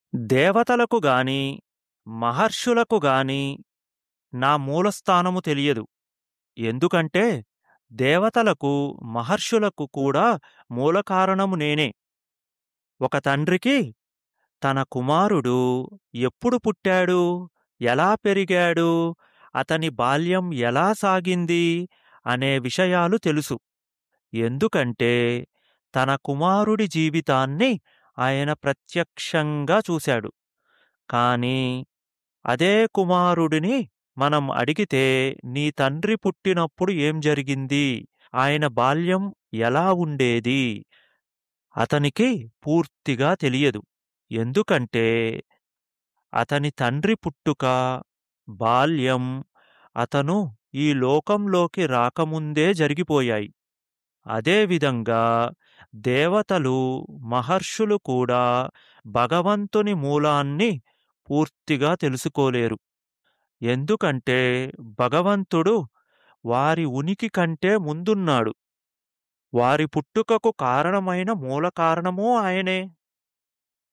దేవతలకు గాని మహర్షులకు గాని నా మూలస్థానము తెలియదు ఎందుకంటే దేవతలకు మహర్షులకు కూడా మూలకారణము నేనే ఒక తండ్రికి తన కుమారుడు ఎప్పుడు పుట్టాడు ఎలా పెరిగాడు అతని బాల్యం ఎలా సాగింది అనే విషయాలు తెలుసు ఎందుకంటే తన కుమారుడి జీవితాన్ని ఆయన ప్రత్యక్షంగా చూశాడు కాని అదే కుమారుడిని మనం అడిగితే నీ తండ్రి పుట్టినప్పుడు ఏం జరిగింది ఆయన బాల్యం ఎలా ఉండేది అతనికి పూర్తిగా తెలియదు ఎందుకంటే అతని తండ్రి పుట్టుక బాల్యం అతను ఈ లోకంలోకి రాకముందే జరిగిపోయాయి అదేవిధంగా దేవతలు మహర్షులు కూడా భగవంతుని మూలాన్ని పూర్తిగా తెలుసుకోలేరు ఎందుకంటే భగవంతుడు వారి ఉనికి కంటే ముందున్నాడు వారి పుట్టుకకు కారణమైన మూల కారణమూ ఆయనే